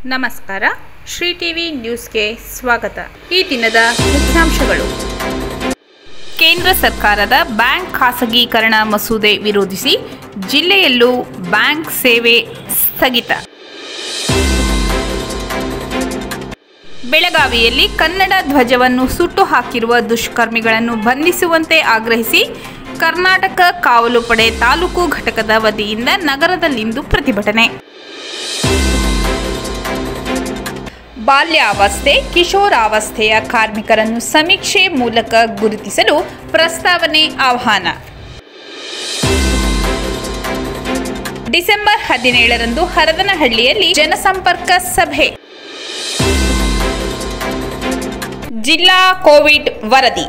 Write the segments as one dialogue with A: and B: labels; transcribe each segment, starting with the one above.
A: ನಮಸ್ಕಾರ ಶ್ರೀ ಟಿವಿ ನ್ಯೂಸ್ಗೆ ಸ್ವಾಗತ ಈ ದಿನದ ಮುಖ್ಯಾಂಶಗಳು ಕೇಂದ್ರ ಸರ್ಕಾರದ ಬ್ಯಾಂಕ್ ಖಾಸಗೀಕರಣ ಮಸೂದೆ ವಿರೋಧಿಸಿ ಜಿಲ್ಲೆಯಲ್ಲೂ ಬ್ಯಾಂಕ್ ಸೇವೆ ಸ್ಥಗಿತ ಬೆಳಗಾವಿಯಲ್ಲಿ ಕನ್ನಡ ಧ್ವಜವನ್ನು ಸುಟ್ಟು ಹಾಕಿರುವ ದುಷ್ಕರ್ಮಿಗಳನ್ನು ಬಂಧಿಸುವಂತೆ ಆಗ್ರಹಿಸಿ ಕರ್ನಾಟಕ ಕಾವಲು ಪಡೆ ತಾಲೂಕು ಘಟಕದ ವತಿಯಿಂದ ನಗರದಲ್ಲಿಂದು ಪ್ರತಿಭಟನೆ ಬಾಲ್ಯಾವಸ್ಥೆ ಕಿಶೋರಾವಸ್ಥೆಯ ಕಾರ್ಮಿಕರನ್ನು ಸಮೀಕ್ಷೆ ಮೂಲಕ ಗುರುತಿಸಲು ಪ್ರಸ್ತಾವನೆ ಆಹ್ವಾನ ಡಿಸೆಂಬರ್ ಹದಿನೇಳರಂದು ಹರದನಹಳ್ಳಿಯಲ್ಲಿ ಜನಸಂಪರ್ಕ ಸಭೆ ಜಿಲ್ಲಾ ಕೋವಿಡ್ ವರದಿ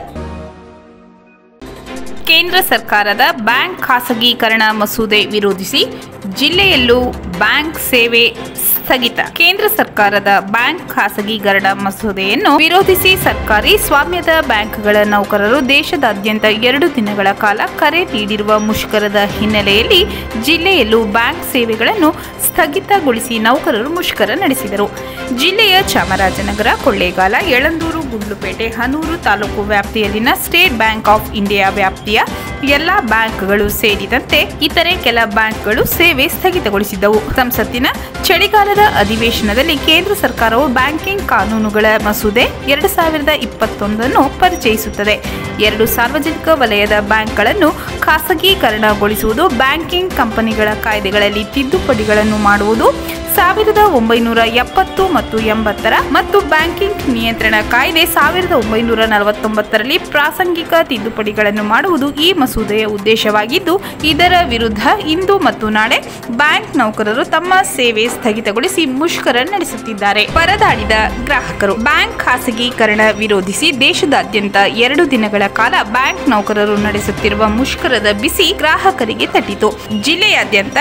A: ಕೇಂದ್ರ ಸರ್ಕಾರದ ಬ್ಯಾಂಕ್ ಖಾಸಗೀಕರಣ ಮಸೂದೆ ವಿರೋಧಿಸಿ ಜಿಲ್ಲೆಯಲ್ಲೂ ಬ್ಯಾಂಕ್ ಸೇವೆ ಸ್ಥಗಿತ ಕೇಂದ್ರ ಸರ್ಕಾರದ ಬ್ಯಾಂಕ್ ಖಾಸಗೀಕರಣ ಮಸೂದೆಯನ್ನು ವಿರೋಧಿಸಿ ಸರ್ಕಾರಿ ಸ್ವಾಮ್ಯದ ಬ್ಯಾಂಕ್ಗಳ ನೌಕರರು ದೇಶದಾದ್ಯಂತ ಎರಡು ದಿನಗಳ ಕಾಲ ಕರೆ ನೀಡಿರುವ ಮುಷ್ಕರದ ಹಿನ್ನೆಲೆಯಲ್ಲಿ ಜಿಲ್ಲೆಯಲ್ಲೂ ಬ್ಯಾಂಕ್ ಸೇವೆಗಳನ್ನು ಸ್ಥಗಿತಗೊಳಿಸಿ ನೌಕರರು ಮುಷ್ಕರ ನಡೆಸಿದರು ಜಿಲ್ಲೆಯ ಚಾಮರಾಜನಗರ ಕೊಳ್ಳೇಗಾಲ ಯಳಂದೂರು ಗುಂಡ್ಲುಪೇಟೆ ಹನೂರು ತಾಲೂಕು ವ್ಯಾಪ್ತಿಯಲ್ಲಿನ ಸ್ಟೇಟ್ ಬ್ಯಾಂಕ್ ಆಫ್ ಇಂಡಿಯಾ ವ್ಯಾಪ್ತಿಯ ಎಲ್ಲಾ ಬ್ಯಾಂಕ್ಗಳು ಸೇರಿದಂತೆ ಇತರೆ ಕೆಲ ಬ್ಯಾಂಕ್ಗಳು ಸೇವೆ ಸ್ಥಗಿತಗೊಳಿಸಿದ್ದವು ಸಂಸತ್ತಿನ ಚಳಿಗಾಲದ ಅಧಿವೇಶನದಲ್ಲಿ ಕೇಂದ್ರ ಸರ್ಕಾರವು ಬ್ಯಾಂಕಿಂಗ್ ಕಾನೂನುಗಳ ಮಸೂದೆ ಎರಡು ಸಾವಿರದ ಇಪ್ಪತ್ತೊಂದನ್ನು ಪರಿಚಯಿಸುತ್ತದೆ ಎರಡು ಸಾರ್ವಜನಿಕ ವಲಯದ ಬ್ಯಾಂಕ್ಗಳನ್ನು ಖಾಸಗೀಕರಣಗೊಳಿಸುವುದು ಬ್ಯಾಂಕಿಂಗ್ ಕಂಪನಿಗಳ ಕಾಯ್ದೆಗಳಲ್ಲಿ ತಿದ್ದುಪಡಿಗಳನ್ನು ಮಾಡುವುದು ಸಾವಿರದ ಒಂಬೈನೂರ ಎಪ್ಪತ್ತು ಮತ್ತು ಎಂಬತ್ತರ ಮತ್ತು ಬ್ಯಾಂಕಿಂಗ್ ನಿಯಂತ್ರಣ ಕಾಯ್ದೆ ಸಾವಿರದ ಒಂಬೈನೂರ ನಲವತ್ತೊಂಬತ್ತರಲ್ಲಿ ಪ್ರಾಸಂಗಿಕ ತಿದ್ದುಪಡಿಗಳನ್ನು ಮಾಡುವುದು ಈ ಮಸೂದೆಯ ಉದ್ದೇಶವಾಗಿದ್ದು ಇದರ ವಿರುದ್ಧ ಇಂದು ಮತ್ತು ನಾಳೆ ಬ್ಯಾಂಕ್ ನೌಕರರು ತಮ್ಮ ಸೇವೆ ಸ್ಥಗಿತಗೊಳಿಸಿ ಮುಷ್ಕರ ನಡೆಸುತ್ತಿದ್ದಾರೆ ಪರದಾಡಿದ ಗ್ರಾಹಕರು ಬ್ಯಾಂಕ್ ಖಾಸಗೀಕರಣ ವಿರೋಧಿಸಿ ದೇಶದಾದ್ಯಂತ ಎರಡು ದಿನಗಳ ಕಾಲ ಬ್ಯಾಂಕ್ ನೌಕರರು ನಡೆಸುತ್ತಿರುವ ಮುಷ್ಕರದ ಬಿಸಿ ಗ್ರಾಹಕರಿಗೆ ತಟ್ಟಿತು ಜಿಲ್ಲೆಯಾದ್ಯಂತ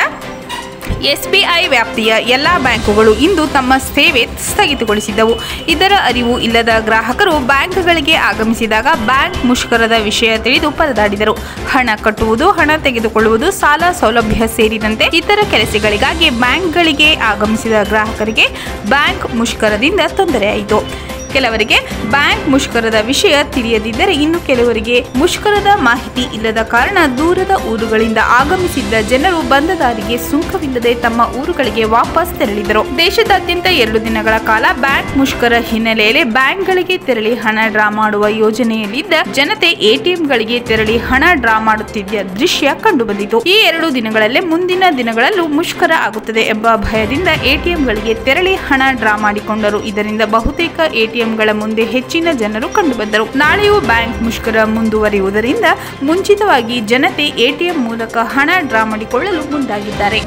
A: ಎಸ್ಬಿಐ ವ್ಯಾಪ್ತಿಯ ಎಲ್ಲಾ ಬ್ಯಾಂಕುಗಳು ಇಂದು ತಮ್ಮ ಸೇವೆ ಸ್ಥಗಿತಗೊಳಿಸಿದ್ದವು ಇದರ ಅರಿವು ಇಲ್ಲದ ಗ್ರಾಹಕರು ಬ್ಯಾಂಕ್ಗಳಿಗೆ ಆಗಮಿಸಿದಾಗ ಬ್ಯಾಂಕ್ ಮುಷ್ಕರದ ವಿಷಯ ತಿಳಿದು ಪರದಾಡಿದರು ಹಣ ಕಟ್ಟುವುದು ಹಣ ತೆಗೆದುಕೊಳ್ಳುವುದು ಸಾಲ ಸೌಲಭ್ಯ ಸೇರಿದಂತೆ ಇತರ ಕೆಲಸಗಳಿಗಾಗಿ ಬ್ಯಾಂಕ್ಗಳಿಗೆ ಆಗಮಿಸಿದ ಗ್ರಾಹಕರಿಗೆ ಬ್ಯಾಂಕ್ ಮುಷ್ಕರದಿಂದ ತೊಂದರೆಯಾಯಿತು ಕೆಲವರಿಗೆ ಬ್ಯಾಂಕ್ ಮುಷ್ಕರದ ವಿಷಯ ತಿಳಿಯದಿದ್ದರೆ ಇನ್ನು ಕೆಲವರಿಗೆ ಮುಷ್ಕರದ ಮಾಹಿತಿ ಇಲ್ಲದ ಕಾರಣ ದೂರದ ಊರುಗಳಿಂದ ಆಗಮಿಸಿದ್ದ ಜನರು ಬಂದ ದಾರಿಗೆ ಸುಂಕವಿಲ್ಲದೆ ತಮ್ಮ ಊರುಗಳಿಗೆ ವಾಪಸ್ ತೆರಳಿದರು ದೇಶದಾದ್ಯಂತ ಎರಡು ದಿನಗಳ ಕಾಲ ಬ್ಯಾಂಕ್ ಮುಷ್ಕರ ಹಿನ್ನೆಲೆಯಲ್ಲಿ ಬ್ಯಾಂಕ್ಗಳಿಗೆ ತೆರಳಿ ಹಣ ಡ್ರಾ ಮಾಡುವ ಯೋಜನೆಯಲ್ಲಿದ್ದ ಜನತೆ ಎಟಿಎಂಗಳಿಗೆ ತೆರಳಿ ಹಣ ಡ್ರಾ ಮಾಡುತ್ತಿದ್ದ ದೃಶ್ಯ ಕಂಡುಬಂದಿತು ಈ ಎರಡು ದಿನಗಳಲ್ಲೇ ಮುಂದಿನ ದಿನಗಳಲ್ಲೂ ಮುಷ್ಕರ ಆಗುತ್ತದೆ ಎಂಬ ಭಯದಿಂದ ಎಟಿಎಂಗಳಿಗೆ ತೆರಳಿ ಹಣ ಡ್ರಾ ಮಾಡಿಕೊಂಡರು ಇದರಿಂದ ಬಹುತೇಕ ಎಟಿಎಂಗಳ ಮುಂದೆ ಹೆಚ್ಚಿನ ಜನರು ಕಂಡುಬಂದರು ನಾಳೆಯೂ ಬ್ಯಾಂಕ್ ಮುಷ್ಕರ ಮುಂದುವರಿಯುವುದರಿಂದ ಮುಂಚಿತವಾಗಿ ಜನತೆ ಎಟಿಎಂ ಮೂಲಕ ಹಣ ಡ್ರಾ ಮಾಡಿಕೊಳ್ಳಲು ಮುಂದಾಗಿದ್ದಾರೆ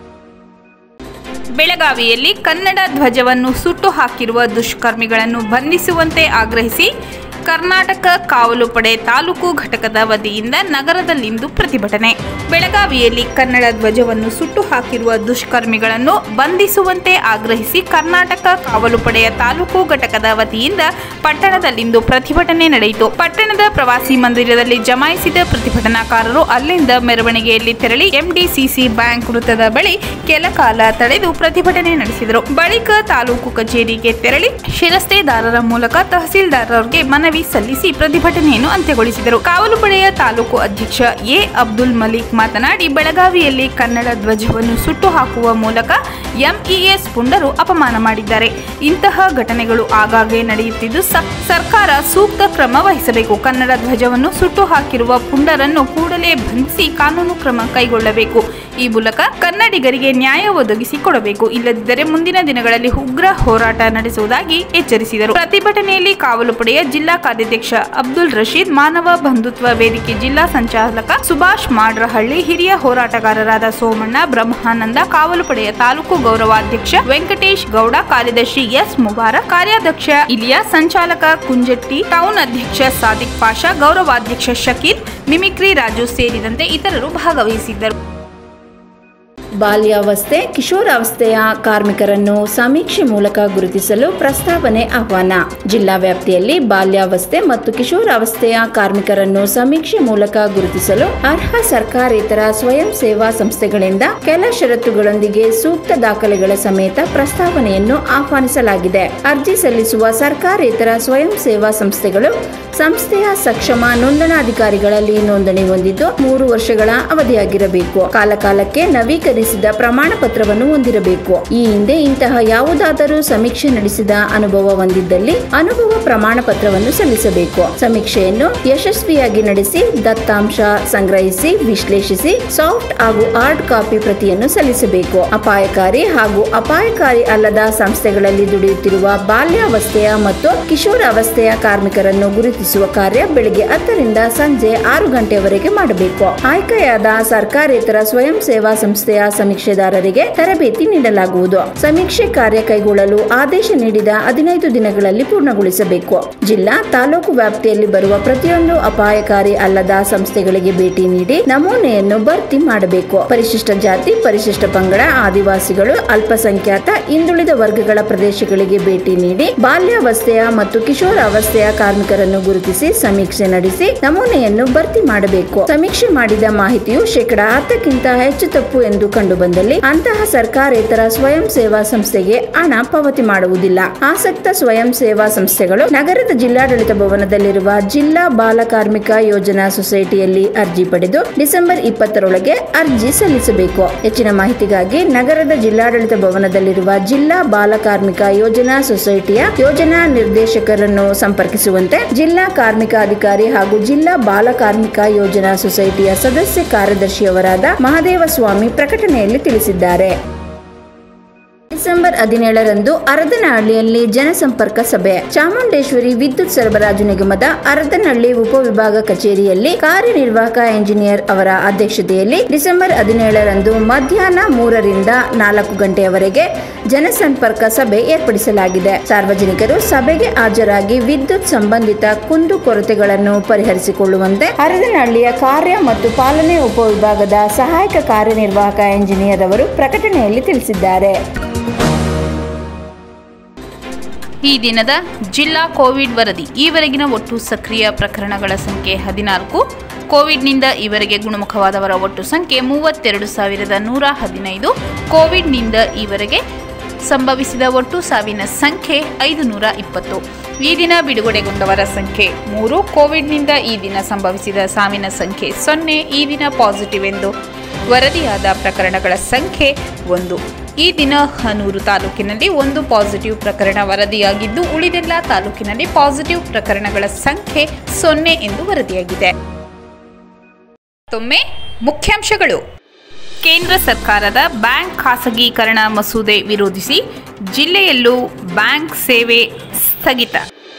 A: ಬೆಳಗಾವಿಯಲ್ಲಿ ಕನ್ನಡ ಧ್ವಜವನ್ನು ಸುಟ್ಟು ಹಾಕಿರುವ ದುಷ್ಕರ್ಮಿಗಳನ್ನು ಬಂಧಿಸುವಂತೆ ಆಗ್ರಹಿಸಿ ಕರ್ನಾಟಕ ಕಾವಲು ಪಡೆ ತಾಲೂಕು ಘಟಕದ ವತಿಯಿಂದ ನಗರದಲ್ಲಿಂದು ಪ್ರತಿಭಟನೆ ಬೆಳಗಾವಿಯಲ್ಲಿ ಕನ್ನಡ ಧ್ವಜವನ್ನು ಸುಟ್ಟು ಹಾಕಿರುವ ದುಷ್ಕರ್ಮಿಗಳನ್ನು ಬಂಧಿಸುವಂತೆ ಆಗ್ರಹಿಸಿ ಕರ್ನಾಟಕ ಕಾವಲು ಪಡೆಯ ತಾಲೂಕು ಘಟಕದ ವತಿಯಿಂದ ಪಟ್ಟಣದಲ್ಲಿಂದು ಪ್ರತಿಭಟನೆ ನಡೆಯಿತು ಪಟ್ಟಣದ ಪ್ರವಾಸಿ ಮಂದಿರದಲ್ಲಿ ಜಮಾಯಿಸಿದ ಪ್ರತಿಭಟನಾಕಾರರು ಅಲ್ಲಿಂದ ಮೆರವಣಿಗೆಯಲ್ಲಿ ತೆರಳಿ ಎಂಡಿಸಿಸಿ ಬ್ಯಾಂಕ್ ವೃತ್ತದ ಬಳಿ ಕೆಲ ಕಾಲ ತಡೆದು ಪ್ರತಿಭಟನೆ ನಡೆಸಿದರು ಬಳಿಕ ತಾಲೂಕು ಕಚೇರಿಗೆ ತೆರಳಿ ಶಿರಸ್ತೆದಾರರ ಮೂಲಕ ತಹಸೀಲ್ದಾರರಿಗೆ ಮನವಿ ಸಲ್ಲಿಸಿ ಪ್ರತಿಭಟನೆಯನ್ನು ಅಂತ್ಯಗೊಳಿಸಿದರು ಕಾವಲು ಪಡೆಯ ತಾಲೂಕು ಅಧ್ಯಕ್ಷ ಎ ಅಬ್ದುಲ್ ಮಲಿಕ್ ಮಾತನಾಡಿ ಬೆಳಗಾವಿಯಲ್ಲಿ ಕನ್ನಡ ಧ್ವಜವನ್ನು ಸುಟ್ಟು ಹಾಕುವ ಮೂಲಕ ಎಂಇಎಸ್ ಪುಂಡರು ಅಪಮಾನ ಮಾಡಿದ್ದಾರೆ ಇಂತಹ ಘಟನೆಗಳು ಆಗಾಗ್ಗೆ ನಡೆಯುತ್ತಿದ್ದು ಸರ್ಕಾರ ಸೂಕ್ತ ಕ್ರಮ ವಹಿಸಬೇಕು ಕನ್ನಡ ಧ್ವಜವನ್ನು ಸುಟ್ಟು ಹಾಕಿರುವ ಪುಂಡರನ್ನು ಕೂಡಲೇ ಬಂಧಿಸಿ ಕಾನೂನು ಕ್ರಮ ಕೈಗೊಳ್ಳಬೇಕು ಈ ಮೂಲಕ ಕನ್ನಡಿಗರಿಗೆ ನ್ಯಾಯ ಒದಗಿಸಿ ಕೊಡಬೇಕು ಇಲ್ಲದಿದ್ದರೆ ಮುಂದಿನ ದಿನಗಳಲ್ಲಿ ಉಗ್ರ ಹೋರಾಟ ನಡೆಸುವುದಾಗಿ ಎಚ್ಚರಿಸಿದರು ಪ್ರತಿಭಟನೆಯಲ್ಲಿ ಕಾವಲು ಪಡೆಯ ಜಿಲ್ಲಾ ಕಾರ್ಯಾಧ್ಯಕ್ಷ ಅಬ್ದುಲ್ ರಶೀದ್ ಮಾನವ ಬಂಧುತ್ವ ವೇದಿಕೆ ಜಿಲ್ಲಾ ಸಂಚಾಲಕ ಸುಭಾಷ್ ಮಾಡ್ರಹಳ್ಳಿ ಹಿರಿಯ ಹೋರಾಟಗಾರರಾದ ಸೋಮಣ್ಣ ಬ್ರಹ್ಮಾನಂದ ಕಾವಲು ಪಡೆಯ ತಾಲೂಕು ಗೌರವಾಧ್ಯಕ್ಷ ವೆಂಕಟೇಶ್ ಗೌಡ ಕಾರ್ಯದರ್ಶಿ ಎಸ್ ಮುಬಾರಕ್ ಕಾರ್ಯಾಧ್ಯಕ್ಷ ಇಲಿಯಾ ಸಂಚಾಲಕ ಕುಂಜಟ್ಟಿ ಟೌನ್ ಅಧ್ಯಕ್ಷ ಸಾದಿಕ್ ಪಾಷಾ ಗೌರವಾಧ್ಯಕ್ಷ ಶಕೀಲ್ ಮಿಮಿಕ್ರಿ ರಾಜು ಸೇರಿದಂತೆ ಇತರರು ಭಾಗವಹಿಸಿದ್ದರು
B: ಬಾಲ್ಯಾವಸ್ಥೆ ಕಿಶೋರಾವಸ್ಥೆಯ ಕಾರ್ಮಿಕರನ್ನು ಸಮೀಕ್ಷೆ ಮೂಲಕ ಗುರುತಿಸಲು ಪ್ರಸ್ತಾವನೆ ಆಹ್ವಾನ ಜಿಲ್ಲಾ ವ್ಯಾಪ್ತಿಯಲ್ಲಿ ಬಾಲ್ಯಾವಸ್ಥೆ ಮತ್ತು ಕಿಶೋರಾವಸ್ಥೆಯ ಕಾರ್ಮಿಕರನ್ನು ಸಮೀಕ್ಷೆ ಮೂಲಕ ಗುರುತಿಸಲು ಅರ್ಹ ಸರ್ಕಾರೇತರ ಸ್ವಯಂ ಸೇವಾ ಸಂಸ್ಥೆಗಳಿಂದ ಕೆಲ ಷರತ್ತುಗಳೊಂದಿಗೆ ಸೂಕ್ತ ದಾಖಲೆಗಳ ಸಮೇತ ಪ್ರಸ್ತಾವನೆಯನ್ನು ಆಹ್ವಾನಿಸಲಾಗಿದೆ ಅರ್ಜಿ ಸಲ್ಲಿಸುವ ಸರ್ಕಾರೇತರ ಸ್ವಯಂ ಸೇವಾ ಸಂಸ್ಥೆಗಳು ಸಂಸ್ಥೆಯ ಸಕ್ಷಮ ನೋಂದಣಾಧಿಕಾರಿಗಳಲ್ಲಿ ನೋಂದಣಿ ಹೊಂದಿದ್ದು ಮೂರು ವರ್ಷಗಳ ಅವಧಿಯಾಗಿರಬೇಕು ಕಾಲಕಾಲಕ್ಕೆ ನವೀಕರಿಸಿದ ಪ್ರಮಾಣ ಪತ್ರವನ್ನು ಹೊಂದಿರಬೇಕು ಈ ಹಿಂದೆ ಇಂತಹ ಯಾವುದಾದರೂ ಸಮೀಕ್ಷೆ ನಡೆಸಿದ ಅನುಭವ ಹೊಂದಿದ್ದಲ್ಲಿ ಅನುಭವ ಪ್ರಮಾಣ ಪತ್ರವನ್ನು ಸಲ್ಲಿಸಬೇಕು ಸಮೀಕ್ಷೆಯನ್ನು ಯಶಸ್ವಿಯಾಗಿ ನಡೆಸಿ ದತ್ತಾಂಶ ಸಂಗ್ರಹಿಸಿ ವಿಶ್ಲೇಷಿಸಿ ಸಾಫ್ಟ್ ಹಾಗೂ ಹಾರ್ಡ್ ಕಾಪಿ ಪ್ರತಿಯನ್ನು ಸಲ್ಲಿಸಬೇಕು ಅಪಾಯಕಾರಿ ಹಾಗೂ ಅಪಾಯಕಾರಿ ಅಲ್ಲದ ಸಂಸ್ಥೆಗಳಲ್ಲಿ ದುಡಿಯುತ್ತಿರುವ ಬಾಲ್ಯಾವಸ್ಥೆಯ ಮತ್ತು ಕಿಶೋರಾವಸ್ಥೆಯ ಕಾರ್ಮಿಕರನ್ನು ಗುರುತಿಸುವ ಕಾರ್ಯ ಬೆಳಿಗ್ಗೆ ಹತ್ತರಿಂದ ಸಂಜೆ ಆರು ಗಂಟೆಯವರೆಗೆ ಮಾಡಬೇಕು ಆಯ್ಕೆಯಾದ ಸರ್ಕಾರೇತರ ಸ್ವಯಂ ಸೇವಾ ಸಂಸ್ಥೆಯ ಸಮೀಕ್ಷೆದಾರರಿಗೆ ತರಬೇತಿ ನೀಡಲಾಗುವುದು ಸಮೀಕ್ಷೆ ಕಾರ್ಯ ಕೈಗೊಳ್ಳಲು ಆದೇಶ ನೀಡಿದ ಹದಿನೈದು ದಿನಗಳಲ್ಲಿ ಪೂರ್ಣಗೊಳಿಸಬೇಕು ಜಿಲ್ಲಾ ತಾಲೂಕು ವ್ಯಾಪ್ತಿಯಲ್ಲಿ ಬರುವ ಪ್ರತಿಯೊಂದು ಅಪಾಯಕಾರಿ ಅಲ್ಲದ ಸಂಸ್ಥೆಗಳಿಗೆ ಭೇಟಿ ನೀಡಿ ನಮೂನೆಯನ್ನು ಭರ್ತಿ ಮಾಡಬೇಕು ಪರಿಶಿಷ್ಟ ಜಾತಿ ಪರಿಶಿಷ್ಟ ಪಂಗಡ ಆದಿವಾಸಿಗಳು ಅಲ್ಪಸಂಖ್ಯಾತ ಹಿಂದುಳಿದ ವರ್ಗಗಳ ಪ್ರದೇಶಗಳಿಗೆ ಭೇಟಿ ನೀಡಿ ಬಾಲ್ಯಾವಸ್ಥೆಯ ಮತ್ತು ಕಿಶೋರಾವಸ್ಥೆಯ ಕಾರ್ಮಿಕರನ್ನು ಗುರುತಿಸಿ ಸಮೀಕ್ಷೆ ನಡೆಸಿ ನಮೂನೆಯನ್ನು ಭರ್ತಿ ಮಾಡಬೇಕು ಸಮೀಕ್ಷೆ ಮಾಡಿದ ಮಾಹಿತಿಯು ಶೇಕಡಾ ಹತ್ತಕ್ಕಿಂತ ಹೆಚ್ಚು ತಪ್ಪು ಎಂದು ಕಂಡುಬಂದಲ್ಲಿ ಅಂತಹ ಸರ್ಕಾರೇತರ ಸ್ವಯಂ ಸೇವಾ ಸಂಸ್ಥೆಗೆ ಹಣ ಪಾವತಿ ಮಾಡುವುದಿಲ್ಲ ಆಸಕ್ತ ಸ್ವಯಂ ಸೇವಾ ಸಂಸ್ಥೆಗಳು ನಗರದ ಜಿಲ್ಲಾಡಳಿತ ಭವನದಲ್ಲಿರುವ ಜಿಲ್ಲಾ ಬಾಲ ಕಾರ್ಮಿಕ ಯೋಜನಾ ಸೊಸೈಟಿಯಲ್ಲಿ ಅರ್ಜಿ ಪಡೆದು ಡಿಸೆಂಬರ್ ಇಪ್ಪತ್ತರೊಳಗೆ ಅರ್ಜಿ ಸಲ್ಲಿಸಬೇಕು ಹೆಚ್ಚಿನ ಮಾಹಿತಿಗಾಗಿ ನಗರದ ಜಿಲ್ಲಾಡಳಿತ ಭವನದಲ್ಲಿರುವ ಜಿಲ್ಲಾ ಬಾಲ ಕಾರ್ಮಿಕ ಯೋಜನಾ ಸೊಸೈಟಿಯ ಯೋಜನಾ ನಿರ್ದೇಶಕರನ್ನು ಸಂಪರ್ಕಿಸುವಂತೆ ಜಿಲ್ಲಾ ಕಾರ್ಮಿಕ ಅಧಿಕಾರಿ ಹಾಗೂ ಜಿಲ್ಲಾ ಬಾಲ ಕಾರ್ಮಿಕ ಯೋಜನಾ ಸೊಸೈಟಿಯ ಸದಸ್ಯ ಕಾರ್ಯದರ್ಶಿಯವರಾದ ಮಹದೇವ ಸ್ವಾಮಿ ಪ್ರಕಟಣೆಯಲ್ಲಿ ತಿಳಿಸಿದ್ದಾರೆ ಡಿಸೆಂಬರ್ ಹದಿನೇಳರಂದು ಅರದನಹಳ್ಳಿಯಲ್ಲಿ ಜನಸಂಪರ್ಕ ಸಭೆ ಚಾಮುಂಡೇಶ್ವರಿ ವಿದ್ಯುತ್ ಸರಬರಾಜು ನಿಗಮದ ಅರದನಹಳ್ಳಿ ಉಪವಿಭಾಗ ಕಚೇರಿಯಲ್ಲಿ ಕಾರ್ಯನಿರ್ವಾಹಕ ಎಂಜಿನಿಯರ್ ಅವರ ಅಧ್ಯಕ್ಷತೆಯಲ್ಲಿ ಡಿಸೆಂಬರ್ ಹದಿನೇಳರಂದು ಮಧ್ಯಾಹ್ನ ಮೂರರಿಂದ ನಾಲ್ಕು ಗಂಟೆಯವರೆಗೆ ಜನಸಂಪರ್ಕ ಸಭೆ ಏರ್ಪಡಿಸಲಾಗಿದೆ ಸಾರ್ವಜನಿಕರು ಸಭೆಗೆ ಹಾಜರಾಗಿ ವಿದ್ಯುತ್ ಸಂಬಂಧಿತ ಕುಂದು ಕೊರತೆಗಳನ್ನು ಪರಿಹರಿಸಿಕೊಳ್ಳುವಂತೆ ಹರದನಹಳ್ಳಿಯ ಕಾರ್ಯ ಮತ್ತು ಪಾಲನೆ ಉಪವಿಭಾಗದ ಸಹಾಯಕ ಕಾರ್ಯನಿರ್ವಾಹಕ ಎಂಜಿನಿಯರ್ ಅವರು ಪ್ರಕಟಣೆಯಲ್ಲಿ ತಿಳಿಸಿದ್ದಾರೆ
A: ಈ ದಿನದ ಜಿಲ್ಲಾ ಕೋವಿಡ್ ವರದಿ ಈವರೆಗಿನ ಒಟ್ಟು ಸಕ್ರಿಯ ಪ್ರಕರಣಗಳ ಸಂಖ್ಯೆ ಹದಿನಾಲ್ಕು ಕೋವಿಡ್ನಿಂದ ಈವರೆಗೆ ಗುಣಮುಖವಾದವರ ಒಟ್ಟು ಸಂಖ್ಯೆ ಮೂವತ್ತೆರಡು ಸಾವಿರದ ನೂರ ಹದಿನೈದು ಕೋವಿಡ್ನಿಂದ ಈವರೆಗೆ ಸಂಭವಿಸಿದ ಒಟ್ಟು ಸಾವಿನ ಸಂಖ್ಯೆ ಐದು ನೂರ ಇಪ್ಪತ್ತು ಈ ದಿನ ಬಿಡುಗಡೆಗೊಂಡವರ ಸಂಖ್ಯೆ ಮೂರು ಕೋವಿಡ್ನಿಂದ ಈ ದಿನ ಸಂಭವಿಸಿದ ಸಾವಿನ ಸಂಖ್ಯೆ ಸೊನ್ನೆ ಈ ದಿನ ಪಾಸಿಟಿವ್ ಎಂದು ವರದಿಯಾದ ಪ್ರಕರಣಗಳ ಸಂಖ್ಯೆ ಒಂದು ಈ ದಿನ ಹನೂರು ತಾಲೂಕಿನಲ್ಲಿ ಒಂದು ಪಾಸಿಟಿವ್ ಪ್ರಕರಣ ವರದಿಯಾಗಿದ್ದು ಉಳಿದೆಲ್ಲ ತಾಲೂಕಿನಲ್ಲಿ ಪಾಸಿಟಿವ್ ಪ್ರಕರಣಗಳ ಸಂಖ್ಯೆ ಸೊನ್ನೆ ಎಂದು ವರದಿಯಾಗಿದೆ ಮತ್ತೊಮ್ಮೆ ಮುಖ್ಯಾಂಶಗಳು ಕೇಂದ್ರ ಸರ್ಕಾರದ ಬ್ಯಾಂಕ್ ಖಾಸಗೀಕರಣ ಮಸೂದೆ ವಿರೋಧಿಸಿ ಜಿಲ್ಲೆಯಲ್ಲೂ ಬ್ಯಾಂಕ್ ಸೇವೆ ಸ್ಥಗಿತ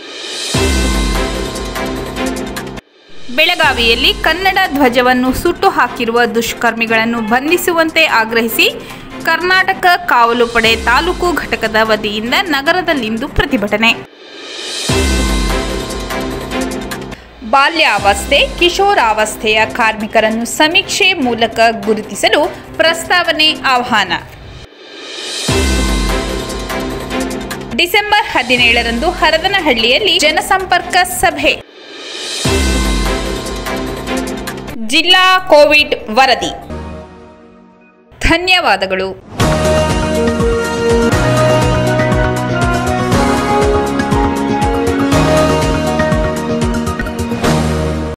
A: ಬೆಳಗಾವಿಯಲ್ಲಿ ಕನ್ನಡ ಧ್ವಜವನ್ನು ಸುಟ್ಟು ಹಾಕಿರುವ ದುಷ್ಕರ್ಮಿಗಳನ್ನು ಬಂಧಿಸುವಂತೆ ಆಗ್ರಹಿಸಿ ಕರ್ನಾಟಕ ಕಾವಲು ಪಡೆ ತಾಲೂಕು ಘಟಕದ ವತಿಯಿಂದ ನಗರದಲ್ಲಿಂದು ಪ್ರತಿಭಟನೆ ಬಾಲ್ಯಾವಸ್ಥೆ ಕಿಶೋರಾವಸ್ಥೆಯ ಕಾರ್ಮಿಕರನ್ನು ಸಮೀಕ್ಷೆ ಮೂಲಕ ಗುರುತಿಸಲು ಪ್ರಸ್ತಾವನೆ ಆಹ್ವಾನ ಡಿಸೆಂಬರ್ ಹದಿನೇಳರಂದು ಹರದನಹಳ್ಳಿಯಲ್ಲಿ ಜನಸಂಪರ್ಕ ಸಭೆ ಜಿಲ್ಲಾ ಕೋವಿಡ್ ವರದಿ ಧನ್ಯವಾದಗಳು